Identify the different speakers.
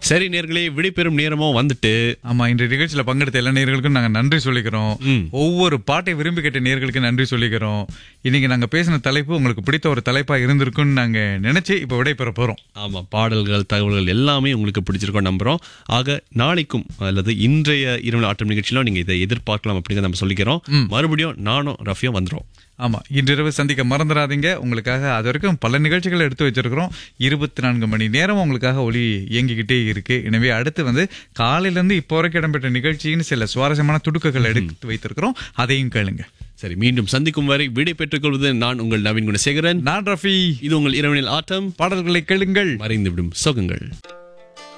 Speaker 1: சரி நேர்களே விடைபெறும் நேரமும் வந்துட்டு
Speaker 2: ஆமா இந்த நிகழ்ச்சியில பங்கெடுத்த எல்லா நேர்களுக்கும் நாங்க நன்றி சொல்லிக்கிறோம்
Speaker 1: ம்.
Speaker 2: ஒவ்வொரு பாட்டை விரும்பி கேட்ட நேர்களுக்கு நன்றி சொல்லிக்கிறோம் இன்னைக்கு நாங்க பேசின தலைப்பு உங்களுக்கு பிடித்த ஒரு தலைப்பா இருந்திருக்கும்னு நாங்க நினைச்சு இப்ப விடைபெற போறோம்
Speaker 1: ஆமா பாடல்கள் தகவல்கள் எல்லாமே உங்களுக்கு பிடிச்சிருக்கோம் நம்புறோம் ஆக நாளைக்கும் அல்லது இன்றைய இரவு ஆட்டம் நிகழ்ச்சியிலும் நீங்க இதை எதிர்பார்க்கலாம் அப்படிங்கிறத நம்ம சொல்லிக்கிறோம் மறுபடியும் நானும் ரஃபியும் வந்துரும்
Speaker 2: ஆமா இன்றிரவு சந்திக்க மறந்துடாதீங்க உங்களுக்காக அது வரைக்கும் பல நிகழ்ச்சிகளை எடுத்து வச்சிருக்கிறோம் இருபத்தி நான்கு மணி நேரம் உங்களுக்காக ஒளி இயங்கிக்கிட்டே இருக்கு எனவே அடுத்து வந்து காலையில இருந்து இப்போ வரைக்கும் இடம்பெற்ற நிகழ்ச்சின்னு சில சுவாரஸ்யமான துடுக்குகள் எடுத்து வைத்திருக்கிறோம் அதையும் கேளுங்க
Speaker 1: சரி மீண்டும் சந்திக்கும் வரை விடை பெற்றுக் கொள்வது நான் உங்கள் நவீன் குணசேகரன்
Speaker 2: நான் ரஃபி
Speaker 1: இது உங்கள் இரவனில் ஆட்டம்
Speaker 2: பாடல்களை கேளுங்கள்
Speaker 1: மறைந்துவிடும் சோகங்கள்